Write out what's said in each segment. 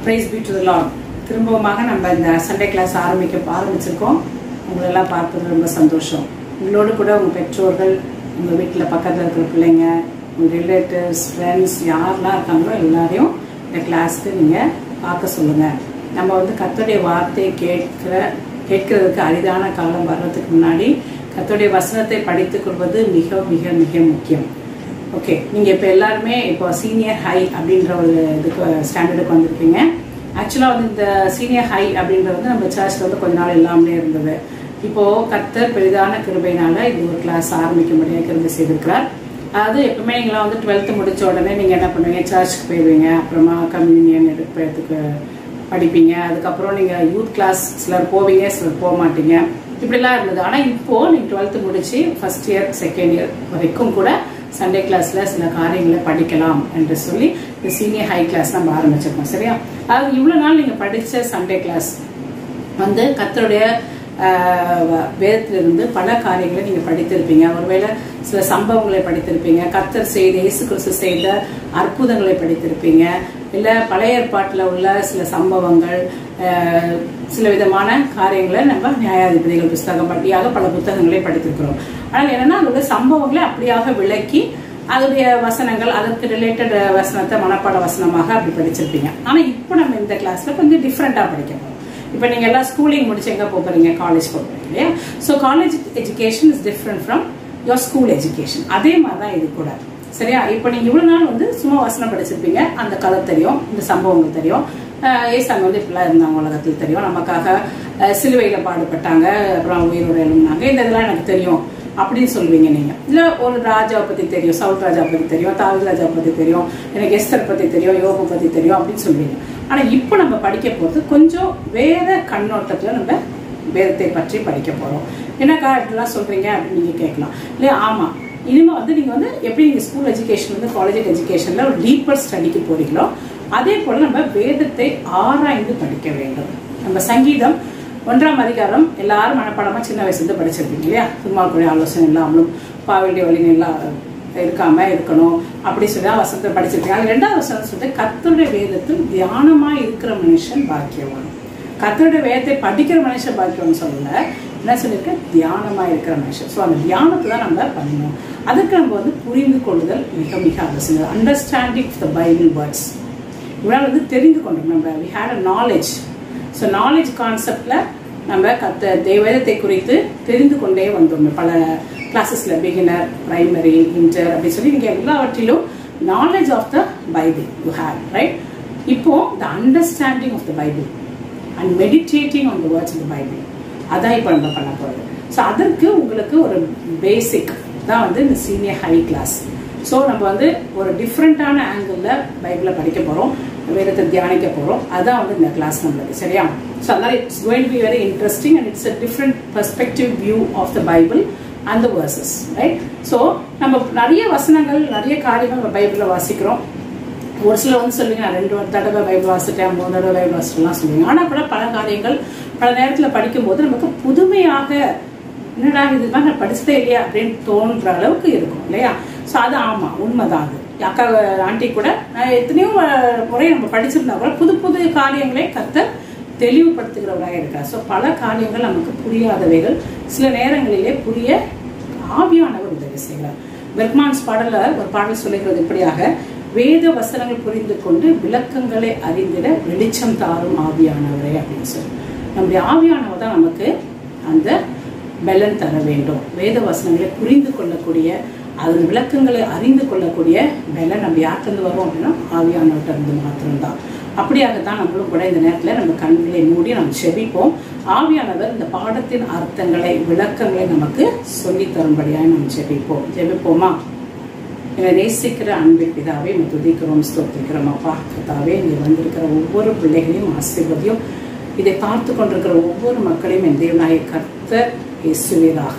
Price be to Lord திரும்பவுமாக நம்ம இந்த சண்டே கிளாஸ் ஆரம்பிக்க ஆரம்பிச்சிருக்கோம் உங்களெல்லாம் பார்ப்பது ரொம்ப சந்தோஷம் உங்களோடு கூட உங்கள் பெற்றோர்கள் உங்கள் வீட்டில் பக்கத்தில் இருக்கிற பிள்ளைங்க உங்கள் ரிலேட்டிவ்ஸ் ஃப்ரெண்ட்ஸ் யாரெல்லாம் இருக்காங்களோ எல்லாரையும் இந்த கிளாஸ்க்கு நீங்கள் பார்க்க சொல்லுங்கள் நம்ம வந்து கர்த்தருடைய வார்த்தையை கேட்கிற கேட்கறதுக்கு அரிதான காலம் வர்றதுக்கு முன்னாடி கர்த்தருடைய வசனத்தை படித்துக் கொள்வது மிக மிக மிக முக்கியம் ஓகே நீங்கள் இப்போ எல்லாருமே இப்போ சீனியர் ஹை அப்படின்ற ஒரு இதுக்கு ஸ்டாண்டர்டுக்கு வந்திருக்கீங்க ஆக்சுவலாக வந்து இந்த சீனியர் ஹை அப்படின்றது வந்து நம்ம சர்ச்சில் வந்து கொஞ்ச நாள் இல்லாமலே இருந்தது இப்போது கர்த்தர் பெரிதான கிருபையினால இது ஒரு கிளாஸ் ஆரம்பிக்க முடியாது கிருபை செய்திருக்கிறார் அதாவது எப்பவுமே நீங்களாம் வந்து டுவெல்த்து முடிச்ச உடனே நீங்கள் என்ன பண்ணுவீங்க சர்ச்சுக்கு போயிடுவீங்க அப்புறமா கம்யூனியன் எடுக்கிறதுக்கு படிப்பீங்க அதுக்கப்புறம் நீங்கள் யூத் கிளாஸ் சிலர் போவீங்க சிலர் போக மாட்டீங்க இப்படிலாம் இருந்தது ஆனால் இப்போது நீங்கள் டுவெல்த்து முடிச்சு ஃபர்ஸ்ட் இயர் செகண்ட் இயர் வரைக்கும் கூட சண்டே கிளாஸில் சில காரியங்களை படிக்கலாம் என்று சொல்லி இந்த சீனியர் ஹை கிளாஸ் நம்ம ஆரம்பிச்சிருக்கோம் சரியா அதாவது இவ்வளோ நாள் நீங்கள் படித்த சண்டே கிளாஸ் வந்து கத்தருடைய வேதத்திலிருந்து பல காரியங்களை நீங்கள் படித்திருப்பீங்க ஒருவேளை சில சம்பவங்களை படித்திருப்பீங்க கத்தர் செய்த இயேசு கிறிஸ்து செய்த அற்புதங்களை படித்திருப்பீங்க இல்லை பழைய ஏற்பாட்டில் உள்ள சில சம்பவங்கள் சில விதமான காரியங்களை நம்ம நியாயாதிபதிகள் புஸ்தகம் பட்டியாக பல புத்தகங்களை படித்திருக்கிறோம் ஆனால் என்னன்னா அதோட சம்பவங்களை அப்படியாக விளக்கி அதோடைய வசனங்கள் அதற்கு ரிலேட்டட் வசனத்தை மனப்பாட வசனமாக அப்படி படிச்சிருப்பீங்க ஆனால் இப்போ நம்ம இந்த கிளாஸ்ல கொஞ்சம் டிஃப்ரெண்டாக படிக்க போகிறோம் இப்போ நீங்கள் எல்லாம் ஸ்கூலிங் முடிச்சு எங்கே போகிறீங்க காலேஜ் போகிறீங்க இல்லையா so college education is different from your school education அதே மாதிரி தான் இது கூட சரியா இப்போ நீங்கள் இவ்வளோ நாள் வந்து சும்மா வசனம் படிச்சிருப்பீங்க அந்த கதை தெரியும் இந்த சம்பவங்கள் தெரியும் ஏசாமி வந்து இப்படிலாம் இருந்தாங்க உலகத்தில் தெரியும் நமக்காக சிலுவையில் பாடுபட்டாங்க அப்புறம் உயிரோடு எழுந்தாங்க இந்த இதெல்லாம் எனக்கு தெரியும் அப்படின்னு சொல்லுவீங்க நீங்க இல்ல ஒரு ராஜாவை பத்தி தெரியும் சவுத் ராஜா பத்தி தெரியும் தாவூத் ராஜா பத்தி தெரியும் எனக்கு எஸ்தர் பத்தி தெரியும் யோகா பத்தி தெரியும் அப்படின்னு சொல்லுவீங்க ஆனா இப்போ நம்ம படிக்க போறது கொஞ்சம் வேற கண்ணோட்டத்துல நம்ம வேதத்தை பற்றி படிக்க போறோம் என்னக்கா இப்படிலாம் சொல்றீங்க அப்படின்னு நீங்க கேட்கலாம் இல்லையா ஆமா இனிமே வந்து நீங்க வந்து எப்படி நீங்க ஸ்கூல் எஜுகேஷன் வந்து காலேஜ் எஜுகேஷன்ல ஒரு டீப்பர் ஸ்டடிக்கு போறீங்களோ அதே போல நம்ம வேதத்தை ஆராய்ந்து படிக்க வேண்டும் நம்ம சங்கீதம் ஒன்றாம் அதிகாரம் எல்லாரும் மனப்பாடமா சின்ன வயசுல படிச்சிருப்பீங்க இல்லையா திருமாக்குழி ஆலோசனை இல்லாமலும் பாவண்டிய வழி எல்லாம் இருக்காம இருக்கணும் அப்படி சொல்லி வசனத்தை படிச்சிருக்கீங்க அது ரெண்டாவது வசனம் சொல்லிட்டு கத்தருடைய வேதத்தில் தியானமா இருக்கிற மனுஷன் பாக்கியவான் கத்தருடைய வேதத்தை படிக்கிற மனுஷன் பாக்கியவான் சொல்லல என்ன சொல்லியிருக்க தியானமா இருக்கிற மனுஷன் ஸோ அந்த தியானத்தை தான் நம்ம பண்ணணும் அதுக்கு நம்ம வந்து புரிந்து கொள்ளுதல் மிக மிக அவசியம் அண்டர்ஸ்டாண்டிங் த பைபிள் வேர்ட்ஸ் இவ்வளோ வந்து தெரிந்து கொண்டோம் நம்ம we had a knowledge so knowledge கான்செப்டில் நம்ம கத்த தேவதத்தை குறித்து தெரிந்து கொண்டே வந்தோம் பல கிளாஸஸில் பிகினர் பிரைமரி இன்டர் அப்படி சொல்லி நீங்கள் எல்லாவற்றிலும் knowledge of the Bible you have right இப்போ the understanding of the Bible and meditating on the words of the Bible அதான் இப்போ நம்ம பண்ண போகிறது ஸோ அதற்கு உங்களுக்கு ஒரு பேசிக் தான் வந்து இந்த சீனியர் ஹை கிளாஸ் ஸோ நம்ம வந்து ஒரு டிஃப்ரெண்ட்டான ஆங்கிளில் பைபிளை படிக்க போகிறோம் வேதத்தை தியானிக்க போகிறோம் அதான் வந்து இந்த கிளாஸ் நம்மளுக்கு சரியா ஸோ அதனால் it's going be very interesting and it's a different perspective view of the Bible and the verses right so நம்ம நிறைய வசனங்கள் நிறைய காரியங்கள் நம்ம பைபிளில் வாசிக்கிறோம் ஒரு சில வந்து சொல்லுவீங்க நான் ரெண்டு தடவை பைபிள் வாசிட்டேன் மூணு தடவை பைபிள் வாசிட்டேன்லாம் சொல்லுவீங்க ஆனால் கூட பல காரியங்கள் பல நேரத்தில் படிக்கும்போது நமக்கு புதுமையாக என்னடா இது மாதிரி நான் படிச்சதே இல்லையா அப்படின்னு தோன்ற அளவுக்கு இருக்கும் இல்லையா ஸோ அது ஆமாம் உண்மைதான் அது அக்கா ஆண்டி கூட நான் எத்தனையோ முறை நம்ம படிச்சிருந்தா கூட புது புது காரியங்களே கத்த தெளிவுபடுத்துகிறவராக இருக்கார் ஸோ பல காரியங்கள் நமக்கு புரியாதவைகள் சில நேரங்களிலே புரிய ஆவியானவர் உதவி செய்கிறார் பெர்மான்ஸ் பாடல ஒரு பாடல் சொல்லுகிறது இப்படியாக வேத வசனங்கள் புரிந்து கொண்டு விளக்கங்களை அறிந்திட வெளிச்சம் தாரும் ஆவியானவரே அப்படின்னு சொல்லி நம்முடைய ஆவியானவர் தான் நமக்கு அந்த பலன் தர வேண்டும் வேத வசனங்களை புரிந்து கொள்ளக்கூடிய அதன் விளக்கங்களை அறிந்து கொள்ளக்கூடிய பலன் நம்ம யார்கிட்ட வரும் அப்படின்னா ஆவியானவர்கிட்ட இருந்து மாத்திரம்தான் அப்படியாகத்தான் நம்மளும் கூட இந்த நேரத்தில் நம்ம கண்களை மூடி நம்ம செபிப்போம் ஆவியானவர் இந்த பாடத்தின் அர்த்தங்களை விளக்கங்களை நமக்கு சொல்லி தரும்படியாக நம்ம செபிப்போம் ஜெபிப்போமா என்னை நேசிக்கிற அன்பின் பிதாவே நம்ம துதிக்கிறோம் ஸ்தோத்திக்கிறோம் அப்பா கதாவே இங்கே வந்திருக்கிற ஒவ்வொரு பிள்ளைகளையும் ஆசீர்வதியும் இதை பார்த்து கொண்டிருக்கிற ஒவ்வொரு மக்களையும் என் தேவனாய கர்த்த இயேசுவீராக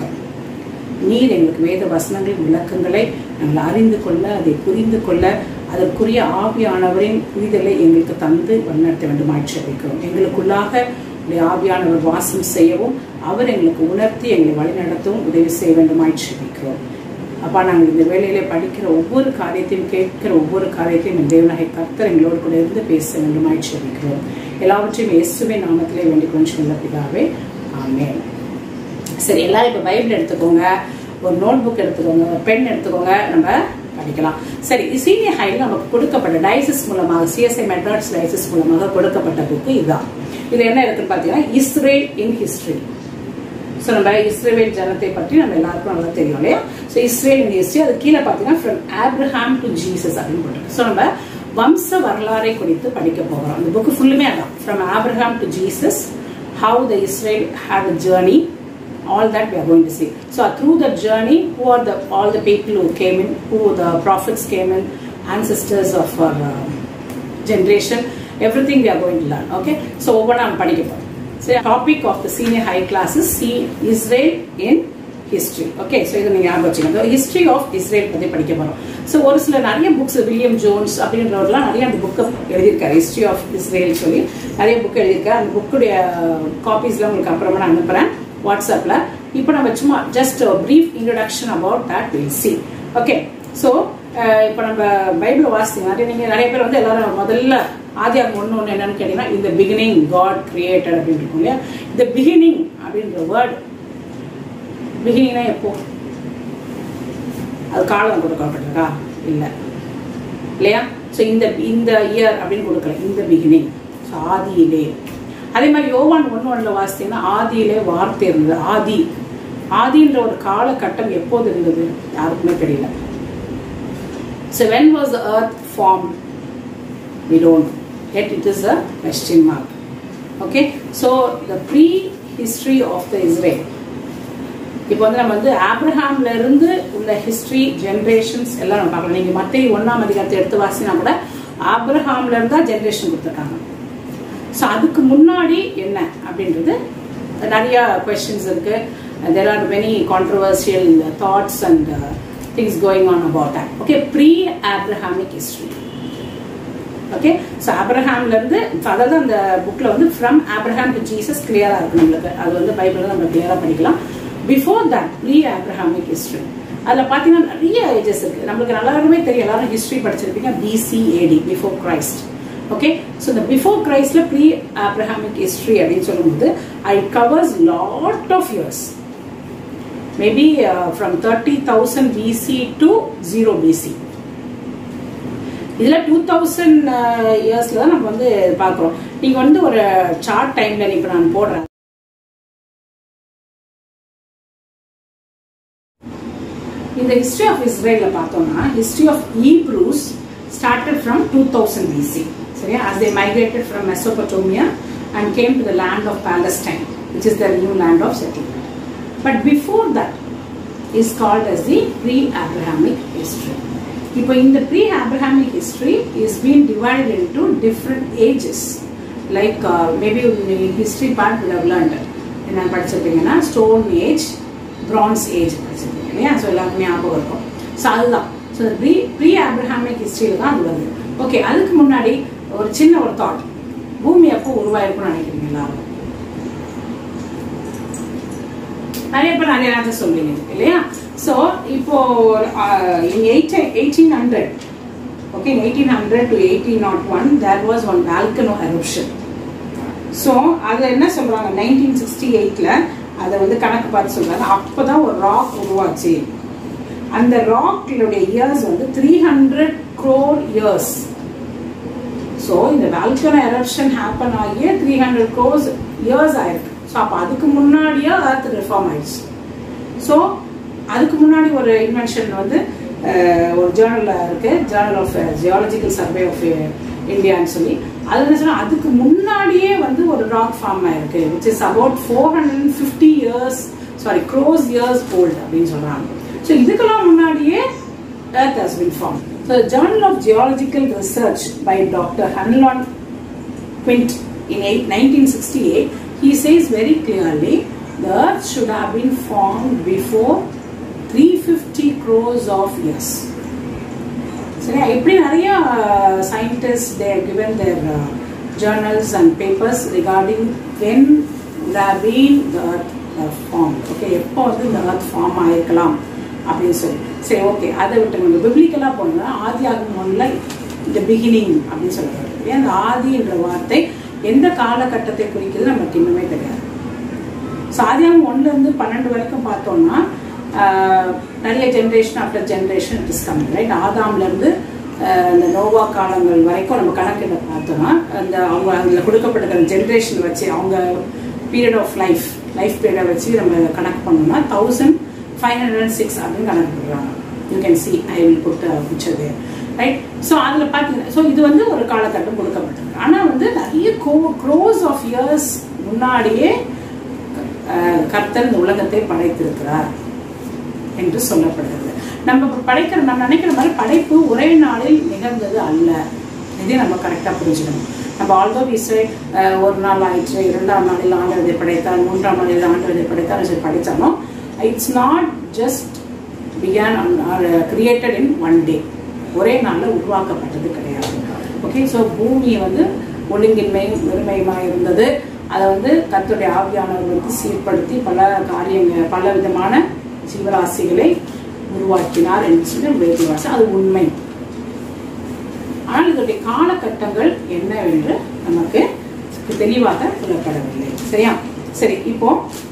நீர் எங்களுக்கு வேத வசனங்களின் விளக்கங்களை நாங்கள் அறிந்து கொள்ள அதை புரிந்து கொள்ள அதற்குரிய ஆவியானவரின் புரிதலை எங்களுக்கு தந்து வழிநடத்த வேண்டும் ஆட்சேபிக்கிறோம் எங்களுக்குள்ளாக உடைய ஆவியானவர் வாசம் செய்யவும் அவர் எங்களுக்கு உணர்த்தி எங்களை வழிநடத்தவும் உதவி செய்ய வேண்டும் ஆட்சேபிக்கிறோம் அப்பா நாங்கள் இந்த வேலையில படிக்கிற ஒவ்வொரு காரியத்தையும் கேட்கிற ஒவ்வொரு காரியத்தையும் என் தேவனாக கர்த்தர் எங்களோடு கூட இருந்து பேச வேண்டுமாய் சொல்லிக்கிறோம் எல்லாவற்றையும் இயேசுவே நாமத்திலே வேண்டிக்கொண்டு சொல்ல பிதாவே ஆமென் சரி எல்லாரும் இப்போ பைபிள் எடுத்துக்கோங்க ஒரு நோட் புக் எடுத்துக்கோங்க ஒரு பென் எடுத்துக்கோங்க நம்ம படிக்கலாம் சரி சீனியர் ஹையில் நமக்கு கொடுக்கப்பட்ட டைசஸ் மூலமாக சிஎஸ்ஐ மெட்ராஸ் டைசஸ் மூலமாக கொடுக்கப்பட்ட புக்கு இதுதான் இது என்ன இருக்குன்னு பார்த்தீங்கன்னா இஸ்ரேல் இன் ஹிஸ்டரி ஸோ நம்ம இஸ்ரேல் ஜனத்தை பற்றி நம்ம எல்லாருக்கும் நல்லா தெரியும் இல்லையா ஸோ இஸ்ரேல் இன் ஹிஸ்டரி அது கீழே பார்த்தீங்கன்னா ஃப்ரம் ஆப்ரஹாம் டு ஜீசஸ் அப்படின்னு போட்டிருக்கு ஸோ நம்ம வம்ச வரலாறை குறித்து படிக்க போகிறோம் அந்த புக்கு ஃபுல்லுமே அதான் from Abraham to Jesus how the Israel have a journey all that we are going to see. So through the journey, who are the all the people who came in, who the prophets came in, ancestors of our uh, generation, everything we are going to learn. Okay, so over நான் படிக்க போறோம். So topic of the senior high classes see Israel in history. Okay, so இது நீங்க ஞாபகம் வச்சுக்கோங்க. History of Israel பத்தி படிக்க போறோம். ஸோ ஒரு சில நிறைய புக்ஸ் வில்லியம் ஜோன்ஸ் அப்படின்றவர்லாம் நிறைய அந்த புக்கை எழுதியிருக்காரு ஹிஸ்டரி ஆஃப் இஸ்ரேல் சொல்லி நிறைய புக் எழுதியிருக்காரு அந்த புக்குடைய காப்பீஸ்லாம் உங்களுக்கு அப்புறமா நான் அனுப்புறேன் வாட்ஸ்அப்பில் இப்போ நம்ம சும்மா just brief introduction about that will see okay so இப்போ நம்ம பைபிள் வாசிங்க நிறைய நீங்கள் நிறைய பேர் வந்து எல்லாரும் முதல்ல ஆதியாகம் ஒன்று ஒன்று என்னன்னு கேட்டீங்கன்னா இந்த பிகினிங் காட் கிரியேட்டட் அப்படின்னு இருக்கும் இல்லையா இந்த பிகினிங் அப்படின்ற வேர்டு பிகினிங்னா எப்போ அது காலம் கொடுக்கப்பட்டிருக்கா இல்லை இல்லையா ஸோ இந்த இந்த இயர் அப்படின்னு கொடுக்கல இந்த பிகினிங் ஸோ ஆதியிலே அதே மாதிரி யோவான் ஒன்று ஒன்றில் வாசித்தீங்கன்னா ஆதியிலே வார்த்தை இருந்தது ஆதி ஆதின்ற ஒரு காலகட்டம் எப்போது இருந்தது யாருக்குமே தெரியல so when was the earth form we don't get it is a question mark okay so the pre history of the Israel இப்போ வந்து நம்ம வந்து ஆப்ரஹாம்ல இருந்து உள்ள ஹிஸ்டரி ஜென்ரேஷன்ஸ் எல்லாம் நம்ம பார்க்கலாம் நீங்க மத்திய ஒன்னாம் அதிகாரத்தை எடுத்து வாசினா கூட ஆப்ரஹாம்ல இருந்தா ஜென்ரேஷன் கொடுத்துருக்காங்க ஸோ அதுக்கு முன்னாடி என்ன அப்படின்றது நிறைய கொஸ்டின்ஸ் இருக்கு there are many controversial thoughts and things going on about that okay pre Abrahamic history okay so ஆப்ரஹாம்ல இருந்து அதாவது அந்த புக்ல வந்து ஃப்ரம் ஆப்ரஹாம் டு ஜீசஸ் கிளியரா இருக்கு நம்மளுக்கு அது வந்து பைபிள் நம்ம கிளியரா படிக்கலாம் before that pre Abrahamic history அதில் பார்த்தீங்கன்னா நிறைய ஏஜஸ் இருக்கு நம்மளுக்கு நல்லாருமே தெரியும் எல்லாரும் ஹிஸ்டரி படிச்சிருப்பீங்க BC AD before Christ okay so இந்த பிஃபோர் கிரைஸ்ட்ல ப்ரீ ஆப்ரஹாமிக் ஹிஸ்டரி அப்படின்னு சொல்லும்போது I covers lot of years maybe from thirty thousand BC to zero BC இதுல டூ தௌசண்ட் இயர்ஸ்ல தான் நம்ம வந்து பார்க்குறோம் நீங்க வந்து ஒரு சார்ட் டைம்ல இப்போ நான் போடுறேன் இந்த ஹிஸ்டரி ஆஃப் இஸ்ரேல பார்த்தோம்னா history of Hebrews started from 2000 BC. So yeah, as they migrated from Mesopotamia and came to the land of Palestine, which is their new land of settlement. But before that is called as the pre-Abrahamic history. இப்போ இந்த pre-Abrahamic history is being divided into different ages. Like uh, maybe in history part we have learned. என்ன படிச்சிருப்பீங்கன்னா stone age bronze age படிச்சிருப்பீங்க இல்லையா so எல்லாருக்குமே ஞாபகம் இருக்கும் so அதுதான் ஸோ ப்ரீ ப்ரீ ஆப்ரஹாமிக் ஹிஸ்ட்ரியில் தான் அது வருது ஓகே அதுக்கு முன்னாடி ஒரு சின்ன ஒரு தாட் பூமி எப்போ உருவாயிருக்கும்னு நினைக்கிறீங்க எல்லாரும் நிறைய பேர் நிறைய நேரத்தை சொல்றீங்க இல்லையா ஸோ இப்போ eighteen hundred okay eighteen hundred to eighteen naught one there was one volcano eruption so அதை என்ன சொல்றாங்க நைன்டீன் சிக்ஸ்டி எயிட்ல அதை வந்து கணக்கு பார்த்து சொல்றாங்க அப்போதான் ஒரு ராக் உருவாச்சு அந்த ராக்களுடைய இயர்ஸ் வந்து three hundred crore years so இந்த வேல்கனோ எரப்ஷன் ஹேப்பன் ஆகிய த்ரீ ஹண்ட்ரட் க்ரோஸ் இயர்ஸ் ஆயிருக்கு ஸோ அப்போ அதுக்கு முன்னாடியே அர்த் ரிஃபார்ம் ஆயிடுச்சு ஸோ அதுக்கு முன்னாடி ஒரு இன்வென்ஷன் வந்து ஒரு ஜேர்னலில் இருக்கு journal of geological survey of இந்தியான்னு சொல்லி அது என்ன சொன்னா அதுக்கு முன்னாடியே வந்து ஒரு ராக் ஃபார்ம் ஆயிருக்கு which is about four hundred fifty years sorry crores years old அப்படின்னு சொல்றாங்க ஸோ இதுக்கெல்லாம் முன்னாடியே Earth has been formed. So, the Journal of Geological Research by Dr. Hanlon Quint in 1968, he says very clearly the Earth should have been formed before 350 crores of years. சரியா இப்படி நிறைய scientist there given their journals and papers regarding when the been the earth form okay எப்போ வந்து இந்த அர்த் form ஆயிருக்கலாம் அப்படின்னு சொல்லி சரி ஓகே அதை விட்டு நம்ம பிப்ளிக்கலாக போனோம்னா ஆதி ஆகும் ஒன்றில் இந்த பிகினிங் அப்படின்னு சொல்லப்படுது அந்த ஆதின்ற வார்த்தை எந்த காலகட்டத்தை குறிக்கிறது நமக்கு இன்னுமே தெரியாது ஸோ ஆதியாகம் ஒன்றுலேருந்து பன்னெண்டு வரைக்கும் பார்த்தோம்னா ஆஹ், நிறைய generation after generation it is coming right ஆதாம்லேருந்து இந்த நோவா காலங்கள் வரைக்கும் நம்ம கணக்கில் பார்த்தோம்னா அந்த அவங்க அதில் கொடுக்கப்பட்டிருக்கிற ஜென்ரேஷன் வச்சு அவங்க பீரியட் ஆஃப் லைஃப் லைஃப் பீரியடை வச்சு நம்ம கணக்கு பண்ணோம்னா thousand five hundred and six அப்படின்னு கணக்கு பண்ணுறாங்க you can see I will put picture right so அதில் பார்த்தீங்கன்னா ஸோ இது வந்து ஒரு காலகட்டம் கொடுக்கப்பட்டிருக்கு ஆனால் வந்து நிறைய கோ க்ரோஸ் ஆஃப் இயர்ஸ் முன்னாடியே அஹ், கர்த்தர் இந்த உலகத்தை படைத்திருக்கிறார் என்று சொல்லப்படுகிறது நம்ம இப்ப படைக்கிற நம்ம நினைக்கிற மாதிரி படைப்பு ஒரே நாளில் நிகழ்ந்தது அல்ல இதை நம்ம கரெக்டாக புரிஞ்சுக்கணும் நம்ம ஆல்தோ விசை ஒரு நாள் ஆயிடுச்சு இரண்டாம் நாளில் ஆண்டவரை படைத்தால் மூன்றாம் நாளில் ஆண்டவரை படைத்தால் சரி படித்தாலும் it's not just been created in one day ஒரே நாளில் உருவாக்கப்பட்டது கிடையாது ஓகே ஸோ பூமி வந்து ஒழுங்கின்மையும் வெறுமையுமாக இருந்தது அதை வந்து கர்த்தருடைய ஆவியானவர் வந்து சீர்படுத்தி பல காரியங்கள் பல விதமான ஜீவராசிகளை உருவாக்கினார் என்று சொல்லி வேதி வாசம் அது உண்மை ஆனால் இதனுடைய காலகட்டங்கள் என்னவென்று நமக்கு தெளிவாக சொல்லப்படவில்லை சரியா சரி இப்போ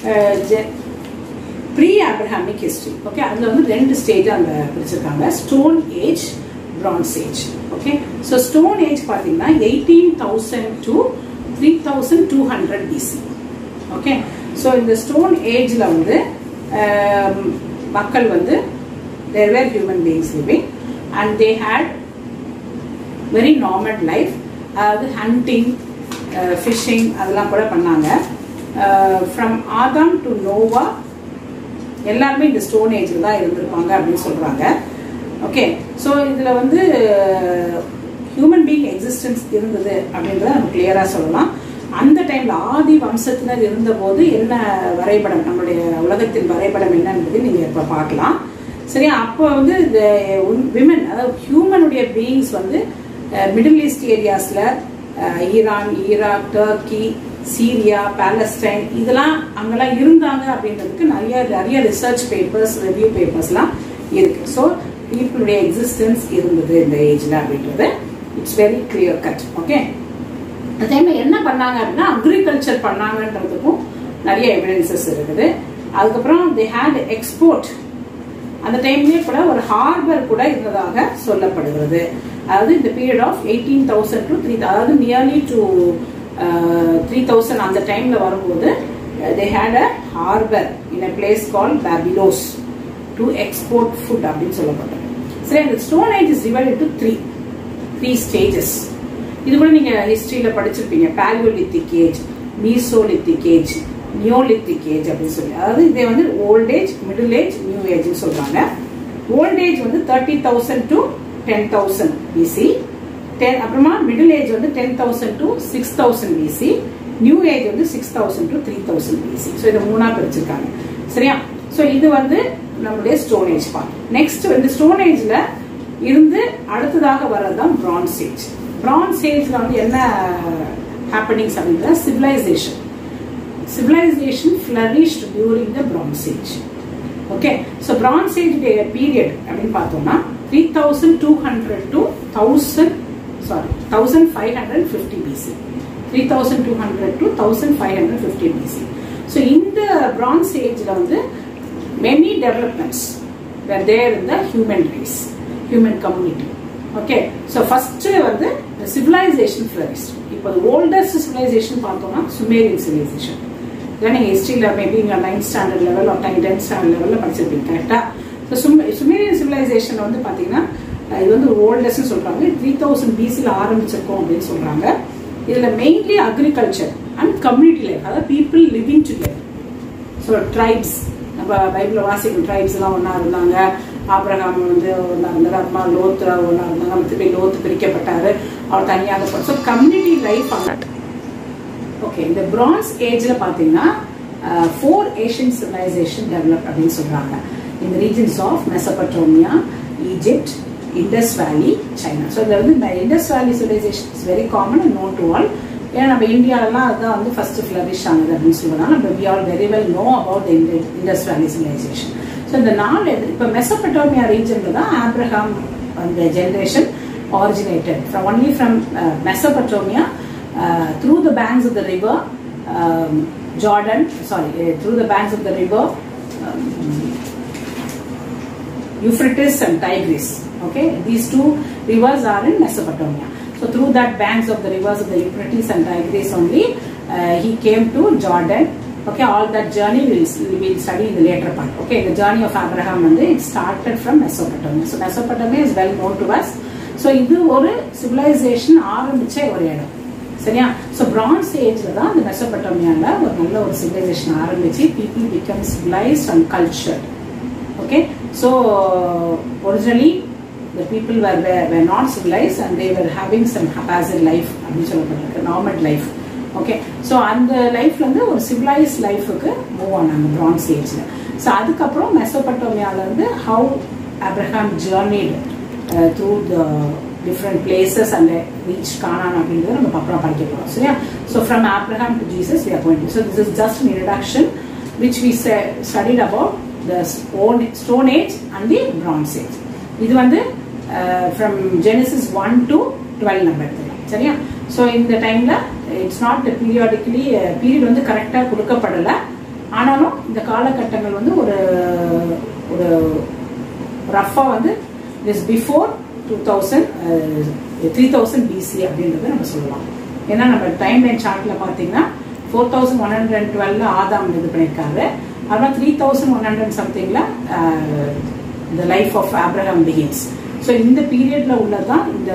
ப்ரீ ஆப்ரஹாமிக் ஹிஸ்டரி ஓகே அதில் வந்து ரெண்டு ஸ்டேஜ் அந்த பிரிச்சிருக்காங்க stone age bronze age okay so stone age பார்த்தீங்கன்னா eighteen thousand to three thousand two hundred BC okay so இந்த ஸ்டோன் ஏஜில் வந்து ஆம், மக்கள் வந்து there were human beings living and they had very normal life அதாவது ஹண்டிங் ஃபிஷிங் அதெல்லாம் கூட பண்ணாங்க ஃப்ரம் ஆதாம் டு நோவா எல்லாருமே இந்த ஸ்டோன் ஏஜில் தான் இருந்திருப்பாங்க அப்படின்னு சொல்கிறாங்க ஓகே ஸோ இதில் வந்து ஹியூமன் பீயிங் எக்ஸிஸ்டன்ஸ் இருந்தது அப்படின்றத நம்ம கிளியராக சொல்லலாம் அந்த டைமில் ஆதி வம்சத்தினர் இருந்தபோது என்ன வரைபடம் நம்மளுடைய உலகத்தின் வரைபடம் என்னன்றது நீங்கள் இப்போ பார்க்கலாம் சரியா அப்போ வந்து இந்த விமன் அதாவது ஹியூமனுடைய பீயிங்ஸ் வந்து மிடில் ஈஸ்ட் ஏரியாஸில் Iran Iraq Turkey Syria Palestine இதெல்லாம் அங்கெல்லாம் இருந்தாங்க அப்படின்றதுக்கு நிறைய நிறைய ரிசர்ச் பேப்பர்ஸ் ரிவ்யூ பேப்பர்ஸ்லாம் இருக்கு ஸோ பீப்புளுடைய எக்ஸிஸ்டன்ஸ் இருந்தது இந்த ஏஜ்ல அப்படின்றது it's very clear cut okay அந்த டைம்ல என்ன பண்ணாங்க அப்படின்னா அக்ரிகல்ச்சர் பண்ணாங்கன்றதுக்கும் நிறைய எவிடன்சஸ் இருக்குது அதுக்கப்புறம் தே ஹேட் எக்ஸ்போர்ட் அந்த டைம்லயே கூட ஒரு ஹார்பர் கூட இருந்ததாக சொல்லப்படுகிறது அதாவது இந்த period of eighteen thousand to three அதாவது நியர்லி டு த்ரீ தௌசண்ட் அந்த டைம்ல வரும்போது they had a harbour in a place call Byblos to export food அப்படின்னு சொல்லப்பட்டது சரி அந்த stone age is divide to three three stages இது கூட நீங்க ஹிஸ்டரியில படிச்சிருப்பீங்க Palaeolithic age Mesolithic age Neolithic age அப்படின்னு சொல்லி அதாவது இதே வந்து old age middle age new ஏஜ்னு சொல்றாங்க ஓல்ட் ஏஜ் வந்து thirty thousand to ten thousand BC ten அப்புறமா மிடில் ஏஜ் வந்து ten thousand to six thousand BC new age வந்து six thousand to three thousand BC so இதை மூணா பிரிச்சிருக்காங்க சரியா ஸோ இது வந்து நம்மளுடைய ஸ்டோன் ஏஜ் பார்ட் நெக்ஸ்ட் இந்த ஸ்டோன் ஏஜ்ல இருந்து அடுத்ததாக வர்றதுதான் பிரான்ஸ் ஏஜ் பிரான்ஸ் ஏஜ்ல வந்து என்ன ஹேப்பனிங்ஸ் அப்படின்ற civilization civilization flourished during the bronze age okay so bronze age period அப்படின்னு பார்த்தோம்னா three thousand two hundred to thousand sorry thousand five hundred fifty BC three thousand two hundred to thousand five hundred fifty BC so இந்த பிரான்ஸ் ஏஜில் வந்து many developments there இந்த human race human community okay so first வந்து civilization flourish இப்போ oldest civilization பார்த்தோம்னா Sumerian civilization இதான் நீங்கள் ஹிஸ்ட்ரியில் மேபி நீங்கள் ninth standard level or ten tenth standard லெவலில் படிச்சிருப்பீங்க கரெக்டாக ஸோ சும் சுமேரியன் சிவிலைசேஷன் வந்து பார்த்தீங்கன்னா அஹ் இது வந்து ஓல்டஸ்ட்னு சொல்கிறாங்க த்ரீ தௌசண்ட் பிசியில் ஆரம்பிச்சிருக்கோம் அப்படின்னு சொல்கிறாங்க இதில் mainly agriculture and community life அதாவது people living together so tribes நம்ம பைபிளில் வாசிக்கும் ட்ரைப்ஸ் எல்லாம் ஒன்றா இருந்தாங்க ஆபிரகாம் வந்து ஒன்றா இருந்தார் அம்மா லோத்ரா ஒன்றா இருந்தாங்க நம்ம திருப்பி லோத்து பிரிக்கப்பட்டாரு அவர் தனியாக so community life and okay இந்த பிரான்ஸ் ஏஜ்ல பாத்தீங்கன்னா ஃபோர் ஏஷியன் சிவிலைசேஷன் டெவலப் அப்படின்னு சொல்றாங்க இந்த regions of Mesopotamia Egypt Indus valley China so இதில் வந்து இந்த Indus valley civilisation is very common and known to all ஏன்னா நம்ம இந்தியாவிலாம் அதுதான் வந்து ஃபர்ஸ்ட் ஃபிளரிஷ் ஆனது அப்படின்னு சொல்லுவாங்க நம்ம we all very well know about the Indus valley civilisation so இந்த நாலு இப்போ மெசபட்டோமியா ரீஜன்ல தான் ஆப்ரஹாம் அந்த generation originated from only from Mesopotamia through the banks of the river Jordan sorry through the banks of the river Euphrates and Tigris. Okay, these two rivers are in Mesopotamia. So through that banks of the rivers of the Euphrates and Tigris only, uh, he came to Jordan. Okay, all that journey we'll, we'll study in the later part. Okay, the journey of Abraham and it started from Mesopotamia. So Mesopotamia is well known to us. So இது ஒரு civilisation ஆரம்பிச்ச ஒரு இடம் சரியா so France ஏஜ்ல தான் இந்த மெசோபட்டோமியால ஒரு நல்ல ஒரு சிவிலைசேஷன் ஆரம்பிச்சு people become civilised and cultured okay so originally the people were, were were not civilized and they were having some haphazard life அப்படின்னு சொல்லப்பட்டிருக்கு நார்மல் லைஃப் ஓகே ஸோ அந்த லைஃப்ல இருந்து ஒரு சிவிலைஸ் லைஃபுக்கு மூவ் ஆனாங்க பிரான்ஸ் ஏஜ்ல ஸோ அதுக்கப்புறம் மெசோபட்டோமியால இருந்து how Abraham journeyed through the different places and reach Canaan அப்படின்றத நம்ம அப்புறம் படிக்க போகிறோம் சரியா so from Abraham to Jesus we are going so this is just introduction which we studied about the stone, stone age and the bronze age இது வந்து from Genesis one to twelve நம்ம எடுத்துக்கலாம் சரியா ஸோ இந்த டைம்ல it's not periodically period வந்து கரெக்டாக கொடுக்கப்படலை ஆனாலும் இந்த காலகட்டங்கள் வந்து ஒரு ஒரு ரஃபாக வந்து this before two thousand three thousand BC அப்படின்றத நம்ம சொல்லலாம் ஏன்னா நம்ம டைம் லைன் சார்ட்ல பார்த்தீங்கன்னா four thousand one hundred and டுவெல்ல ஆதாம் இது பண்ணியிருக்காரு அப்புறம் த்ரீ தௌசண்ட் ஒன் ஹண்ட்ரட் சம்திங்ல இந்த life of Abraham begins so இந்த பீரியட்ல உள்ளதான் இந்த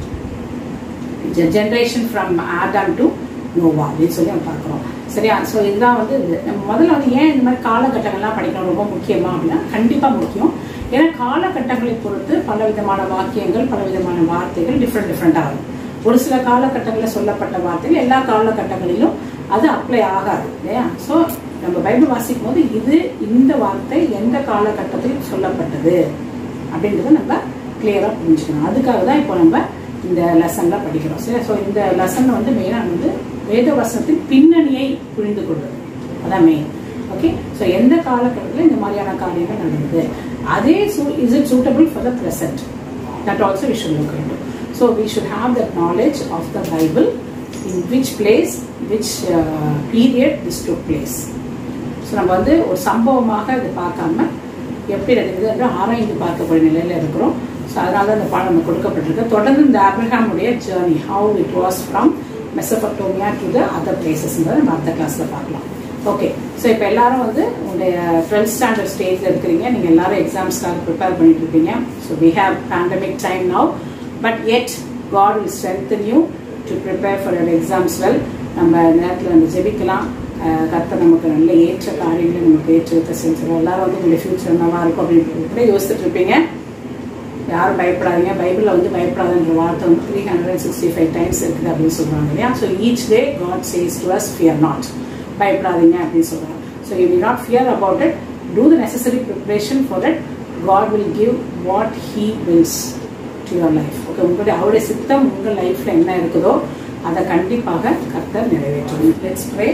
generation from Adam to Noah அப்படின்னு சொல்லி நம்ம பார்க்குறோம் சரியா ஸோ இதுதான் வந்து நம்ம முதல்ல வந்து ஏன் இந்த மாதிரி காலகட்டங்கள்லாம் படிக்கணும் ரொம்ப முக்கியமா அப்படின்னா கண்டிப்பாக முக்கியம் ஏன்னா காலகட்டங்களை பொறுத்து பல விதமான வாக்கியங்கள் பல விதமான வார்த்தைகள் டிஃப்ரெண்ட் டிஃப்ரெண்ட் ஆகும் ஒரு சில காலகட்டங்களில் சொல்லப்பட்ட வார்த்தைகள் எல்லா காலகட்டங்களிலும் அது அப்ளை ஆகாது இல்லையா ஸோ நம்ம பைபிள் வாசிக்கும் போது இது இந்த வார்த்தை எந்த காலகட்டத்தில் சொல்லப்பட்டது அப்படின்றத நம்ம கிளியராக புரிஞ்சுக்கணும் அதுக்காக தான் இப்போ நம்ம இந்த லெசன்லாம் படிக்கிறோம் சரி ஸோ இந்த லெசன் வந்து மெயினாக வந்து வேத வசனத்தின் பின்னணியை புரிந்து கொள்வது அதான் மெயின் ஓகே ஸோ எந்த காலகட்டத்தில் இந்த மாதிரியான காரியங்கள் நடந்தது அதே is it suitable for the present that also we should look into so we should have that knowledge of the Bible in which place which period this took place so நம்ம வந்து ஒரு சம்பவமாக இதை பார்க்காம எப்படி நடக்குது என்று ஆராய்ந்து பார்க்கக்கூடிய நிலையில் இருக்கிறோம் ஸோ அதனால தான் இந்த பாடம் நம்ம கொடுக்கப்பட்டிருக்கு தொடர்ந்து இந்த ஆப்ரஹாமுடைய journey how it was from Mesopotamia to the other பிளேசஸ்ன்றதை நம்ம அடுத்த கிளாஸில் பார்க்கலாம் ஓகே ஸோ இப்போ எல்லாரும் வந்து உங்களுடைய டுவெல்த் ஸ்டாண்டர்ட் ஸ்டேஜில் இருக்கிறீங்க நீங்கள் எல்லாரும் எக்ஸாம்ஸ்க்காக ப்ரிப்பேர் பண்ணிட்டு இருப்பீங்க so we have pandemic time now but yet God will strengthen you to prepare for your exams well நம்ம நேரத்தில் நம்ம ஜெபிக்கலாம் கத்த நமக்கு நல்ல ஏற்ற காரியங்களை நமக்கு ஏற்றத்தை செஞ்சிடும் எல்லாரும் வந்து உங்களுடைய ஃபியூச்சர் என்னவா இருக்கும் அப்படின்னு கூட யோசிச்சுட்டு இருப்பீங்க யாரும் பயப்படாதீங்க பைபிளில் வந்து பயப்படாதுன்ற வார்த்தை வந்து three hundred and sixty five times இருக்குது அப்படின்னு சொல்கிறாங்க இல்லையா so each day God says to us fear not பயப்படாதீங்க அப்படின்னு சொல்கிறாங்க so you will not fear about it do the necessary preparation for it God will give what he wills to your life okay உங்களுடைய அவருடைய சித்தம் உங்கள் லைஃப்பில் என்ன இருக்குதோ அதை கண்டிப்பாக கர்த்தர் நிறைவேற்றும் லெட்ஸ் ப்ரே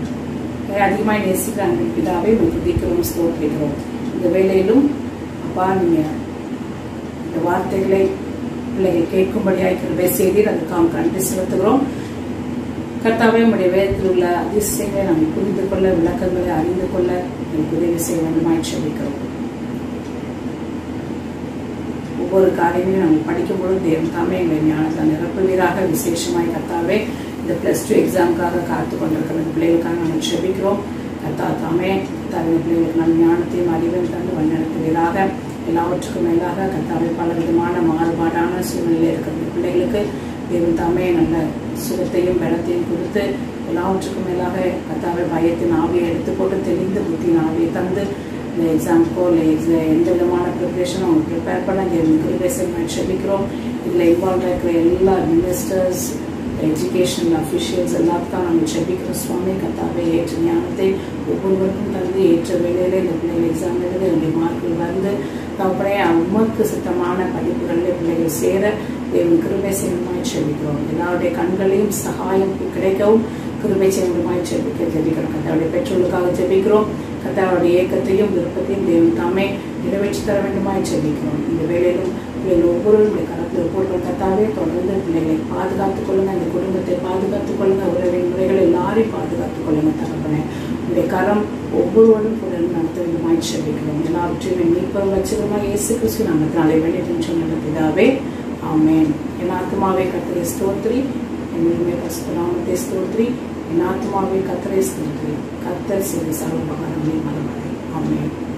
அதிகமாக நேசிக்கிறாங்க பிதாவே துதிக்கிறோம் ஸ்தோத்திரிக்கிறோம் இந்த வேலையிலும் அப்பா நீங்கள் இந்த வார்த்தைகளை பிள்ளைகள் கேட்கும்படியாக கிருபை செய்தீர் அதுக்காக கண்டு செலுத்துகிறோம் கர்த்தாவே உடைய வேதத்தில் உள்ள அதிசயங்களை நாம் புரிந்து கொள்ள விளக்கங்களை அறிந்து கொள்ள எனக்கு உதவி செய்ய வேண்டுமாய் சொல்லிக்கிறோம் ஒவ்வொரு காரியங்களையும் நம்ம படிக்கும்போது தேவன் தாமே எங்களை ஞானத்தை நிரப்புவீராக விசேஷமாய் கர்த்தாவே இந்த ப்ளஸ் டூ எக்ஸாமுக்காக காத்து கொண்டிருக்கிற இந்த பிள்ளைகளுக்காக நம்ம செபிக்கிறோம் கர்த்தா தாமே கர்த்தாவின் பிள்ளைகளுக்கு நல்ல ஞானத்தையும் அறிவையும் தந்து வழிநடத்துவீராக எல்லாவற்றுக்கும் மேலாக கர்த்தாவை பல விதமான மாறுபாடான சூழ்நிலையில் இருக்கிற பிள்ளைகளுக்கு தேவன் தாமே நல்ல சுகத்தையும் பலத்தையும் கொடுத்து எல்லாவற்றுக்கும் மேலாக கர்த்தாவை பயத்தின் ஆவியை எடுத்து போட்டு தெளிந்த புத்தியின் ஆவியை தந்து இந்த எக்ஸாமுக்கோ இல்லை எந்த விதமான ப்ரிப்ரேஷனும் அவங்க ப்ரிப்பேர் பண்ண தேவன் கிருபேசன் செபிக்கிறோம் இதில் இன்வால்வ் இருக்கிற எல்லா இன்வெஸ்டர்ஸ் எஜுகேஷனல் அஃபிஷியல்ஸ் எல்லாத்துக்கும் நம்ம செபிக்கிறோம் சுவாமி கத்தாவை ஏற்ற ஞானத்தை ஒவ்வொருவருக்கும் தந்து ஏற்ற வேலையில இந்த பிள்ளைகள் எக்ஸாம் எழுதி என்னுடைய மார்க்குகள் வந்து அப்புறம் உமக்கு சுத்தமான படிப்புகளில் பிள்ளைகள் சேர தேவன் கிருபை செய்யணுமாய் செபிக்கிறோம் எல்லாருடைய கண்களையும் சகாயம் கிடைக்கவும் கிருபை செய்யணுமாய் செபிக்க ஜெபிக்கிறோம் கத்தாவுடைய பெற்றோர்களுக்காக ஜெபிக்கிறோம் கத்தாவுடைய ஏக்கத்தையும் விருப்பத்தையும் தேவன் தாமே நிறைவேற்றி தர வேண்டுமாய் ஜெபிக்கிறோம் இந்த வேலையிலும் பிள்ளைகள் ஒவ்வொருவருடைய கரத்தில் போட்டு கத்தாவே தொடர்ந்து பிள்ளைகளை பாதுகாத்துக் கொள்ளுங்க இந்த குடும்பத்தை பாதுகாத்துக் கொள்ளுங்க உறவின் முறைகளை எல்லாரையும் பாதுகாத்துக் கொள்ளுங்க தகப்பனே உடைய கரம் ஒவ்வொருவரும் கூட நடத்த வேண்டுமாய் செபிக்கிறோம் எல்லாவற்றையும் மீட்பரும் வச்சிருமா இயேசு கிறிஸ்து நாமத்தினாலே வேண்டிய சொன்ன பிதாவே ஆமேன் என் ஆத்மாவே கத்தரை ஸ்தோத்ரி என் உண்மை பசுத்த நாமத்தை ஸ்தோத்ரி என் ஆத்மாவே கத்தரை ஸ்தோத்ரி கத்தர் செய்த சர்வபகாரங்களை மறவாதே ஆமேன்